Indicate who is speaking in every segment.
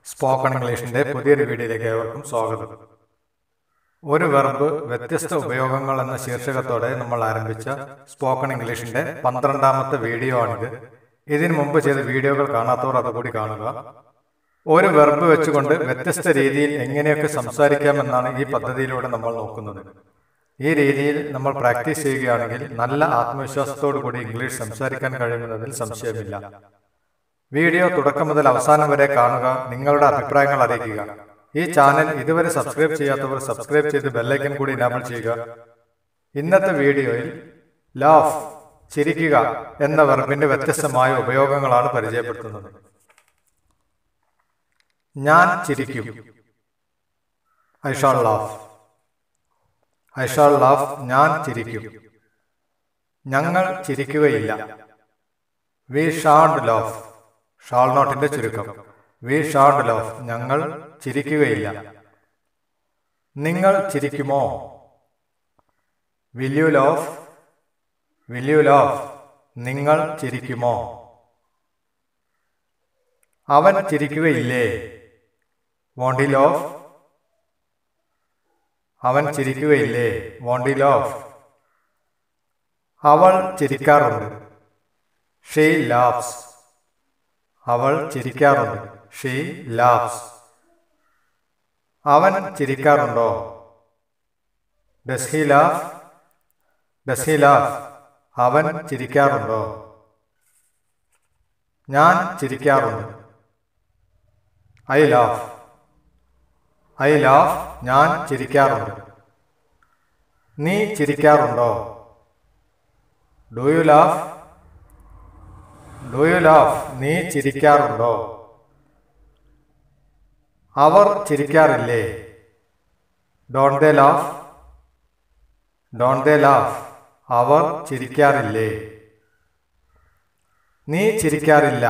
Speaker 1: spoken ഇംഗ്ലീഷിന്റെ പുതിയൊരു വീഡിയോയിലേക്ക് ഏവർക്കും സ്വാഗതം ഒരു വെർബ് വ്യത്യസ്ത ഉപയോഗങ്ങൾ എന്ന ശീർഷകത്തോടെ നമ്മൾ ആരംഭിച്ച സ്പോക്കൺ ഇംഗ്ലീഷിന്റെ പന്ത്രണ്ടാമത്തെ വീഡിയോ ആണിത് ഇതിനു മുമ്പ് ചെയ്ത വീഡിയോകൾ കാണാത്തവർ അതുകൂടി കാണുക ഒരു വെർബ് വെച്ചുകൊണ്ട് വ്യത്യസ്ത രീതിയിൽ എങ്ങനെയൊക്കെ സംസാരിക്കാമെന്നാണ് ഈ പദ്ധതിയിലൂടെ നമ്മൾ നോക്കുന്നത് ഈ രീതിയിൽ നമ്മൾ പ്രാക്ടീസ് ചെയ്യുകയാണെങ്കിൽ നല്ല ആത്മവിശ്വാസത്തോടു കൂടി ഇംഗ്ലീഷ് സംസാരിക്കാൻ കഴിയുമെന്നതിൽ സംശയമില്ല വീഡിയോ തുടക്കം മുതൽ അവസാനം വരെ കാണുക നിങ്ങളുടെ അഭിപ്രായങ്ങൾ അറിയിക്കുക ഈ ചാനൽ ഇതുവരെ സബ്സ്ക്രൈബ് ചെയ്യാത്തവർ സബ്സ്ക്രൈബ് ചെയ്ത് ബെല്ലൈക്കൻ കൂടി ഇനാബിൾ ചെയ്യുക ഇന്നത്തെ വീഡിയോയിൽ ലാഫ് ചിരിക്കുക എന്ന വെർബിന്റെ വ്യത്യസ്തമായ ഉപയോഗങ്ങളാണ് പരിചയപ്പെടുത്തുന്നത് ഞാൻ ചിരിക്കും I shall laugh I shall laugh ഞാൻ ചിരിക്കും ഞങ്ങൾ ചിരിക്കുകയില്ല വി ഷാഡ് ലാഫ് ഷാൾ നോട്ടിന്റെ ചുരുക്കം വി ഷാഡ് ലാഫ് ഞങ്ങൾ ചിരിക്കുകയില്ല നിങ്ങൾ ചിരിക്കുമോ will you laugh will you laugh നിങ്ങൾ ചിരിക്കുമോ അവൻ ചിരിക്കുകയില്ലേ വോണ്ടി ലോഫ് അവൻ ചിരിക്കുകയില്ലേ വോണ്ടി ലോഫ് അവൾ ചിരിക്കാറുണ്ട് ഷീ ലാഫ്സ് അവൾ ചിരിക്കാറുണ്ട് ഷീ ലാഫ്സ് അവൻ ചിരിക്കാറുണ്ടോ does he laugh does he laugh അവൻ ചിരിക്കാറുണ്ടോ ഞാൻ ചിരിക്കാറുണ്ട് ഐ ലാഫ് ഐ ലാഫ് ഞാൻ ചിരിക്കാറുണ്ട് നീ ചിരിക്കാറുണ്ടോ do you laugh do you laugh നീ ചിരിക്കാറുണ്ടോ അവർ ചിരിക്കാറില്ലേ don't they laugh don't they laugh അവർ ചിരിക്കാറില്ലേ നീ ചിരിക്കാറില്ല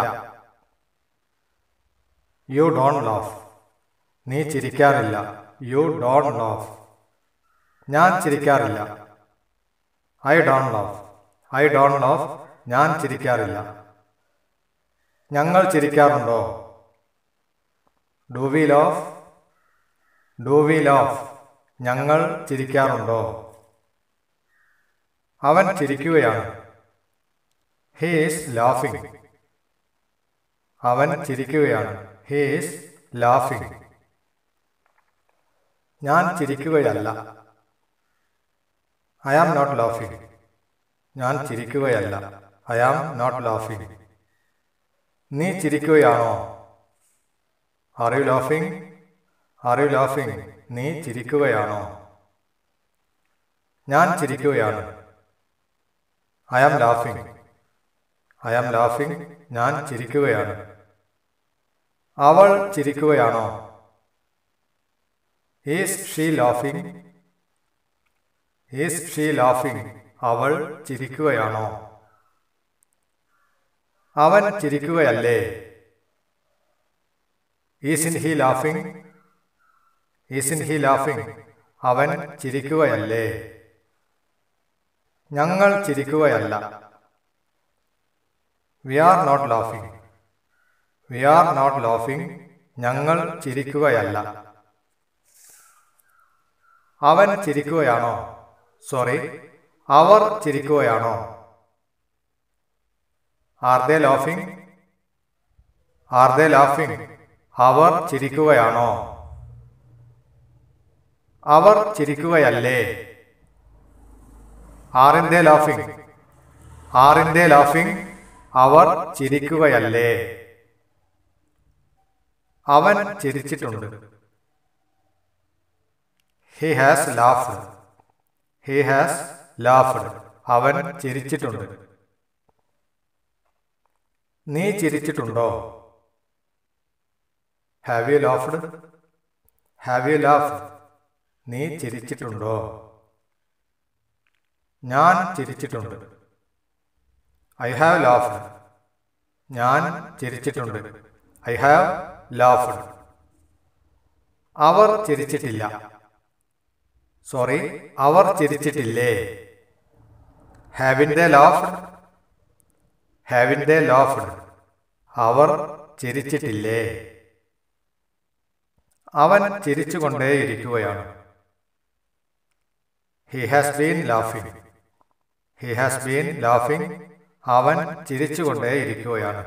Speaker 1: യു ഡോൺ ലാഫ് നീ ചിരിക്കാറില്ല യു ഡോൺ ലാഫ് ഞാൻ ചിരിക്കാറില്ല I don't laugh I don't laugh ഞാൻ ചിരിക്കാറില്ല ഞങ്ങൾ ചിരിക്കാറുണ്ടോ do we laugh do we laugh ഞങ്ങൾ ചിരിക്കാറുണ്ടോ അവൻ ചിരിക്കുകയാണ് ഹീസ് ലാഫിംഗ് അവൻ ചിരിക്കുകയാണ് ഹീസ് ലാഫിംഗ് ഞാൻ ചിരിക്കുകയല്ല ഐ ആം നോട്ട് ലാഫിംഗ് ഞാൻ ചിരിക്കുകയല്ല ഐ ആം നോട്ട് ലാഫിംഗ് നീ ചിരിക്കുകയാണോ are you laughing are you laughing നീ ചിരിക്കുകയാണോ ഞാൻ ചിരിക്കുകയാണ് I am laughing I am laughing ഞാൻ ചിരിക്കുകയാണ് അവൾ ചിരിക്കുകയാണോ is she laughing is she laughing അവൾ ചിരിക്കുകയാണോ അവൻ ചിരിക്കുകയല്ലേ isn't he laughing isn't he laughing അവൻ ചിരിക്കുകയല്ലേ ഞങ്ങൾ ചിരിക്കുകയല്ല we are not laughing we are not laughing ഞങ്ങൾ ചിരിക്കുകയല്ല അവൻ ചിരിക്കുകയാണോ സോറി അവർ ചിരിക്കുകയാണോ are they laughing are they laughing അവർ ചിരിക്കുകയാണോ അവർ ചിരിക്കുകയല്ലേ ആറിന്റെ ലാഫിംഗ് ആറിന്റെ ലാഫിംഗ് അവർ ചിരിക്കുകയല്ലേ അവൻ ചിരിച്ചിട്ടുണ്ട് he has laughed he has laughed അവൻ ചിരിച്ചിട്ടുണ്ട് നീ ചിരിച്ചിട്ടുണ്ടോ have you laughed have you laughed നീ ചിരിച്ചിട്ടുണ്ടോ ഞാൻ ചിരിച്ചിട്ടുണ്ട് ഐ ഹാവ് ലാഫ്ഡ് ഞാൻ ചിരിച്ചിട്ടുണ്ട് ഐ ഹാവ് ലാഫ്ഡ് അവർ ചിരിച്ചിട്ടില്ല സോറി അവർ ചിരിച്ചിട്ടില്ലേ haven't they laughed haven't they laughed അവർ ചിരിച്ചിട്ടില്ലേ അവൻ ചിരിച്ചുകൊണ്ടേയിരിക്കുകയാണ് he has been laughing he has been laughing അവൻ ചിരിച്ചുകൊണ്ടേയിരിക്കുകയാണ്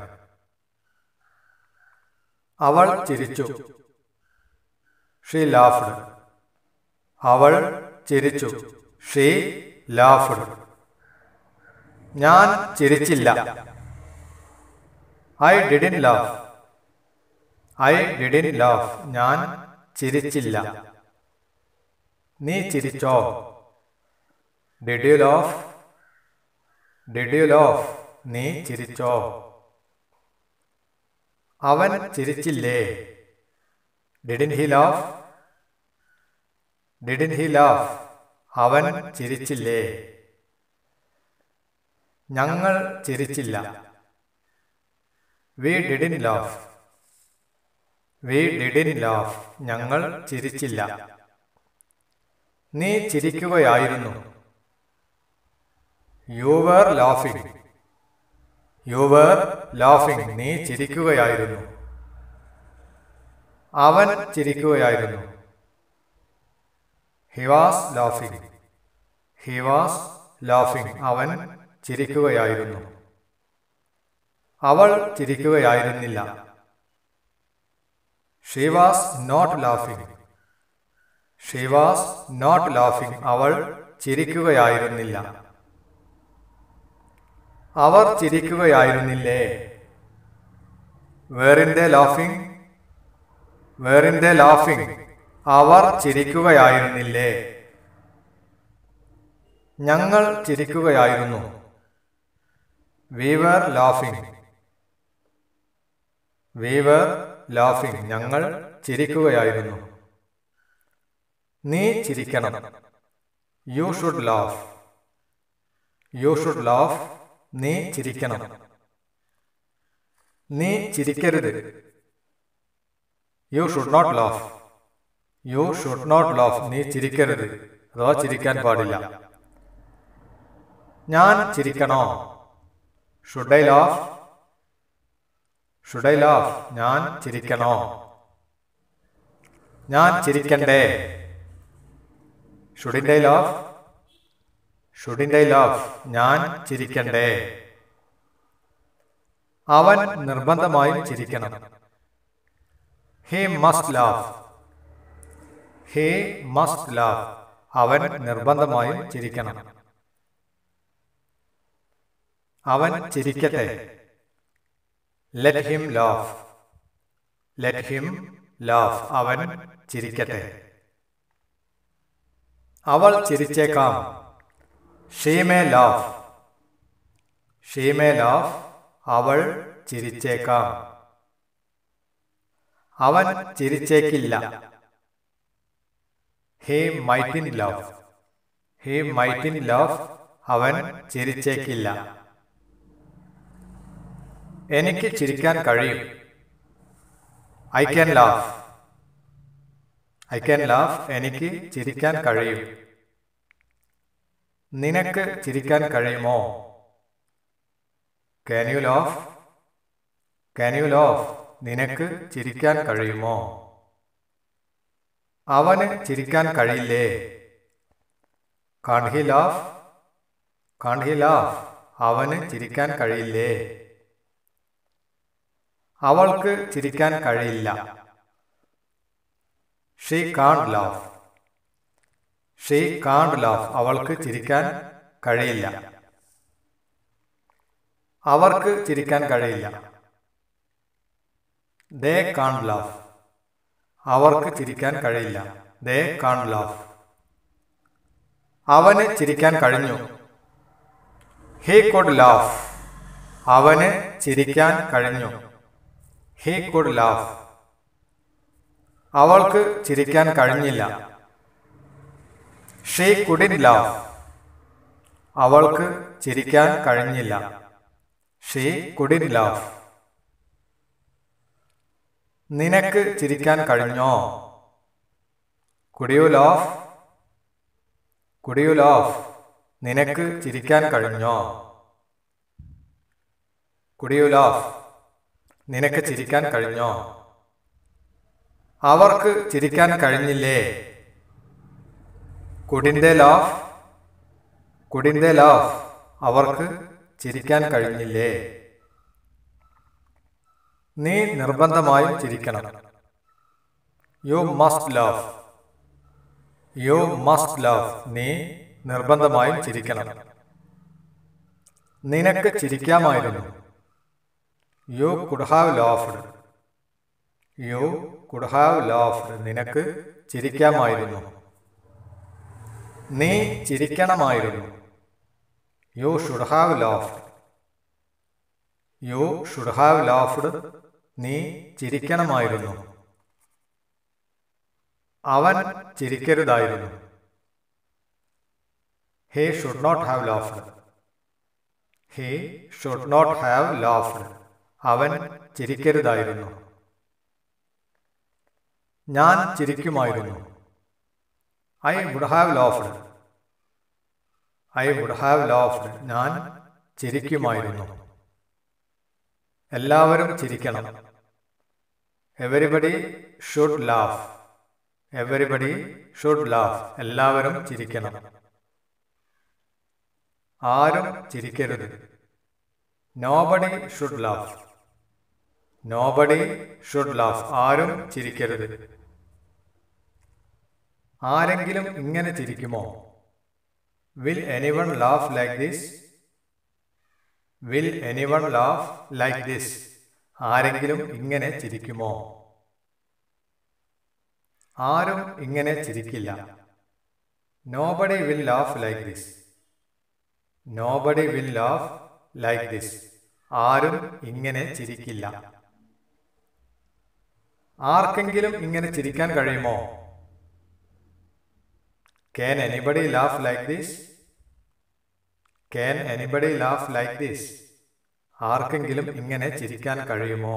Speaker 1: അവൾ ചിരിച്ചു ഷീ ലാഫ്ഡ് അവൾ ചിരിച്ചു ഷീ ലാഫ്ഡ് ഞാൻ ചിരിച്ചില്ല I didn't laugh I didn't laugh ഞാൻ ചിരിച്ചില്ല നീ ചിരിച്ചോ did you laugh did you laugh നീ ചിരിച്ചോ അവൻ ചിരിച്ചില്ലേ didn't he laugh didn't he laugh അവൻ ചിരിച്ചില്ലേ ഞങ്ങൾ ചിരിച്ചില്ല we didn't laugh we didn't laugh ഞങ്ങൾ ചിരിച്ചില്ല നീ ചിരിക്കുകയായിരുന്നു you were laughing you were laughing നീ ചിരിക്കുകയായിരുന്നു അവൻ ചിരിക്കുകയായിരുന്നു he was laughing he was laughing അവൻ ചിരിക്കുകയായിരുന്നു അവൾ ചിരിക്കുകയായിരുന്നില്ല she was not laughing she was not laughing അവൾ ചിരിക്കുകയായിരുന്നില്ല അവർ ചിരിക്കുകയായിരുന്നില്ലേ വേറിന്റെ ലാഫിംഗ് വേറിന്റെ ലാഫിംഗ് അവർ ചിരിക്കുകയായിരുന്നില്ലേ ഞങ്ങൾ ചിരിക്കുകയായിരുന്നു we were laughing we were laughing ഞങ്ങൾ ചിരിക്കുകയായിരുന്നു നീ ചിരിക്കണം you should laugh you should laugh നീ ചിരിക്കണം നീ ചിരിക്കരുത് you should not laugh you should not laugh നീ ചിരിക്കരുത് അഥവാ ചിരിക്കാൻ പാടില്ല ഞാൻ ചിരിക്കണോ should I laugh should I laugh ഞാൻ ചിരിക്കണോ ഞാൻ ചിരിക്കണ്ടേ ഷുഡിൻ്റെ ലാഫ് ഷുഡിൻ്റെ ലാഫ് ഞാൻ ചിരിക്കണ്ടേ അവൻ നിർബന്ധമായും ചിരിക്കണം he must laugh he must laugh അവൻ നിർബന്ധമായും ചിരിക്കണം അവൻ ചിരിക്കട്ടെ let him laugh let him laugh അവൻ ചിരിക്കട്ടെ അവൾ ചിരിച്ചേക്കാം ഷീമേ ലാഫ് ഷീമേ ലാഫ് അവൾ ചിരിച്ചേക്കാം അവൻ ചിരിച്ചേക്കില്ല ഹേ മൈറ്റിൻ ലവ് ഹേ മൈറ്റിൻ ലവ് അവൻ ചിരിച്ചേക്കില്ല എനിക്ക് ചിരിക്കാൻ കഴിയും I can laugh I can laugh എനിക്ക് ചിരിക്കാൻ കഴിയും നിനക്ക് ചിരിക്കാൻ കഴിയുമോ can you laugh can you laugh നിനക്ക് ചിരിക്കാൻ കഴിയുമോ അവന് ചിരിക്കാൻ കഴിയില്ലേ can't he laugh can't he laugh അവന് ചിരിക്കാൻ കഴിയില്ലേ അവൾക്ക് ചിരിക്കാൻ കഴിയില്ല ഷീ കാണ്ട് ലാഫ് ഷീ കാണ്ട് ലാഫ് അവൾക്ക് ചിരിക്കാൻ കഴിയില്ല അവർക്ക് ചിരിക്കാൻ കഴിയില്ല ദേ കാണ്ട് ലാഫ് അവർക്ക് ചിരിക്കാൻ കഴിയില്ല ദേ കാണ്ട് ലാഫ് അവന് ചിരിക്കാൻ കഴിഞ്ഞു ഹീ കുഡ് ലാഫ് അവന് ചിരിക്കാൻ കഴിഞ്ഞു ഹീ കുഡ് ലാഫ് അവൾക്ക് ചിരിക്കാൻ കഴിഞ്ഞില്ല ഷീ കുഡിൻ ലാഫ് അവൾക്ക് ചിരിക്കാൻ കഴിഞ്ഞില്ല ഷീ കുഡിൻ ലാഫ് നിനക്ക് ചിരിക്കാൻ കഴിഞ്ഞോ കുഡിയു ലാഫ് കുഡിയു ലാഫ് നിനക്ക് ചിരിക്കാൻ കഴിഞ്ഞോ കുഡിയു ലാഫ് നിനക്ക് ചിരിക്കാൻ കഴിഞ്ഞോ അവർക്ക് ചിരിക്കാൻ കഴിഞ്ഞില്ലേ കുടിന്റെ ലാഫ് കുടിന്റെ ലാഫ് അവർക്ക് ചിരിക്കാൻ കഴിഞ്ഞില്ലേ നീ നിർബന്ധമായും ചിരിക്കണം you must love you must love നീ നിർബന്ധമായും ചിരിക്കണം നിനക്ക് ചിരിക്കാമായിരുന്നു you could have laughed you could have laughed നിനക്ക് ചിരിക്കാമായിരുന്നു നീ ചിരിക്കണമായിരുന്നു you should have laughed you should have laughed നീ ചിരിക്കണമായിരുന്നു അവൻ ചിരിക്കരുതായിരുന്നു he should not have laughed he should not have laughed അവൻ ചിരിക്കരുതായിരുന്നു ഞാൻ ചിരിക്കുമായിരുന്നു I would have laughed I would have laughed ഞാൻ ചിരിക്കുമായിരുന്നു എല്ലാവരും ചിരിക്കണം everybody should laugh everybody should laugh എല്ലാവരും ചിരിക്കണം ആരും ചിരിക്കരുത് nobody should laugh nobody should laugh ആരും ചിരിക്കരുത് ആരെങ്കിലും ഇങ്ങനെ ചിരിക്കുമോ will anyone laugh like this will anyone laugh like this ആരെങ്കിലും ഇങ്ങനെ ചിരിക്കുമോ ആരും ഇങ്ങനെ ചിരിക്കില്ല nobody will laugh like this nobody will laugh like this ആരും ഇങ്ങനെ ചിരിക്കില്ല ആർക്കെങ്കിലും ഇങ്ങനെ ചിരിക്കാൻ കഴിയുമോ can anybody laugh like this can anybody laugh like this ആർക്കെങ്കിലും ഇങ്ങനെ ചിരിക്കാൻ കഴിയുമോ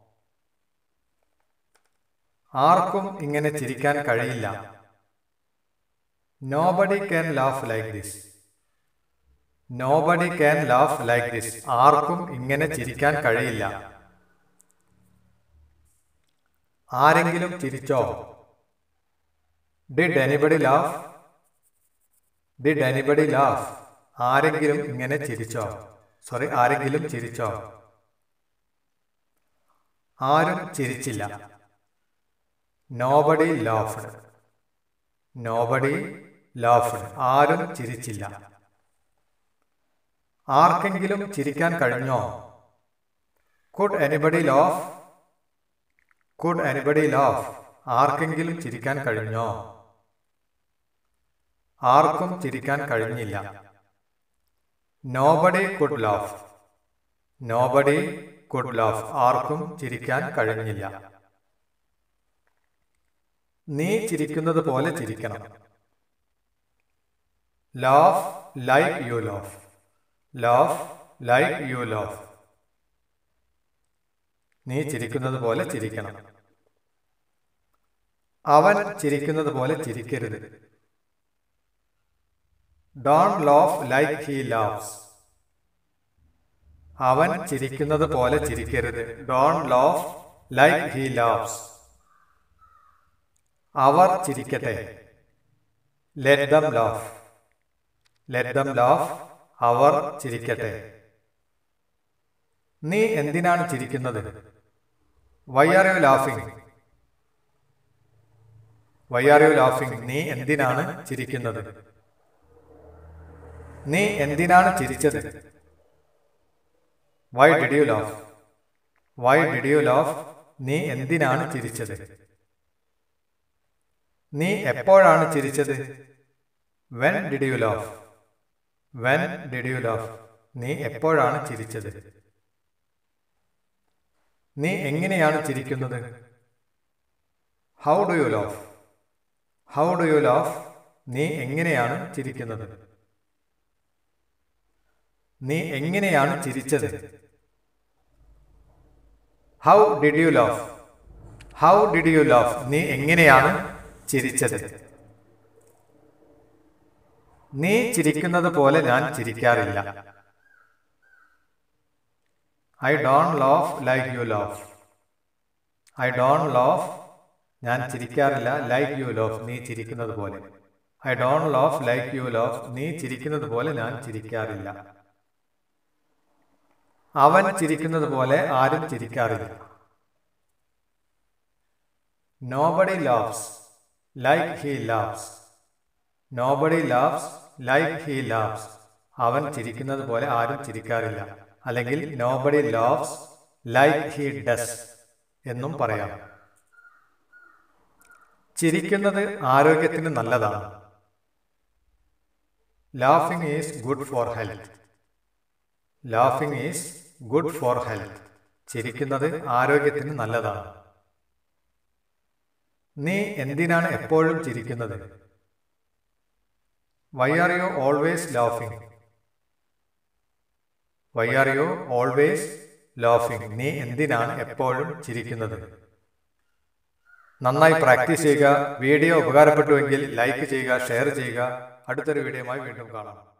Speaker 1: ആർക്കും ഇങ്ങനെ ചിരിക്കാൻ കഴിയില്ല nobody can laugh like this nobody can laugh like this ആർക്കും ഇങ്ങനെ ചിരിക്കാൻ കഴിയില്ല ആരെങ്കിലും ചിരിച്ചോ did anybody laugh did anybody laugh ആരെങ്കിലും ഇങ്ങനെ ചിരിച്ചോ സോറി ആരെങ്കിലും ചിരിച്ചോ ആരും ചിരിച്ചില്ല നോബഡി ലാഫ്ഡ് നോബഡി ലാഫ്ഡ് ആരും ചിരിച്ചില്ല ആർക്കെങ്കിലും ചിരിക്കാൻ കഴിഞ്ഞോ could anybody laugh could anybody laugh ആർക്കെങ്കിലും ചിരിക്കാൻ കഴിഞ്ഞോ ആർക്കും ചിരിക്കാൻ കഴിഞ്ഞില്ല nobody could laugh nobody could laugh ആർക്കും ചിരിക്കാൻ കഴിഞ്ഞില്ല നീ ചിരിക്കുന്നത് പോലെ ചിരിക്കണം laugh like you laugh laugh like you laugh നീ ചിരിക്കുന്നത് പോലെ ചിരിക്കണം അവൻ ചിരിക്കുന്നത് പോലെ ചിരിക്കരുത് don't laugh like he laughs അവൻ ചിരിക്കുന്നത് പോലെ ചിരിക്കരുത് don't laugh like he laughs അവർ ചിരിക്കട്ടെ let them laugh let them laugh അവർ ചിരിക്കട്ടെ നീ എന്തിനാണ് ചിരിക്കുന്നത് why are you laughing why are you laughing നീ എന്തിനാണ് ചിരിക്കുന്നത് നീ എന്തിനാണ് ചിരിച്ചത് why did you laugh why did you laugh നീ എന്തിനാണ് ചിരിച്ചത് നീ എപ്പോഴാണ് ചിരിച്ചത് when did you laugh when did you laugh നീ എപ്പോഴാണ് ചിരിച്ചത് നീ എങ്ങനെയാണ് ചിരിക്കുന്നത് how do you laugh how do you laugh നീ എങ്ങനെയാണ് ചിരിക്കുന്നത് നീ എങ്ങനെയാണ് ചിരിച്ചത് how did you laugh how did you laugh നീ എങ്ങനെയാണ് ചിരിച്ചത് നീ ചിരിക്കുന്നത് പോലെ ഞാൻ ചിരിക്കാറില്ല I don't laugh like you laugh I don't laugh ഞാൻ ചിരിക്കാറില്ല ലൈക്ക് യു ലോഫ് നീ ചിരിക്കുന്നത് പോലെ I don't laugh like you laugh നീ ചിരിക്കുന്നത് പോലെ ഞാൻ ചിരിക്കാറില്ല അവൻ ചിരിക്കുന്നത് പോലെ ആരും ചിരിക്കാറില്ല nobody laughs like he laughs nobody laughs like he laughs അവൻ ചിരിക്കുന്നത് പോലെ ആരും ചിരിക്കാറില്ല അല്ലെങ്കിൽ nobody laughs like he does എന്നും പറയാം ചിരിക്കുന്നത് ആരോഗ്യത്തിന് നല്ലതാണ് laughing is good for health laughing is good for health ചിരിക്കുന്നത് ആരോഗ്യത്തിന് നല്ലതാണ് നീ എന്തിനാണ് എപ്പോഴും ചിരിക്കുന്നത് why are you always laughing why are you always laughing നീ എന്തിനാണ് എപ്പോഴും ചിരിക്കുന്നത് നന്നായി പ്രാക്ടീസ് ചെയ്യുക വീഡിയോ ഉപകാരപ്പെട്ടുവെങ്കിൽ ലൈക്ക് ചെയ്യുക ഷെയർ ചെയ്യുക അടുത്തൊരു വീഡിയോയുമായി വീണ്ടും കാണാം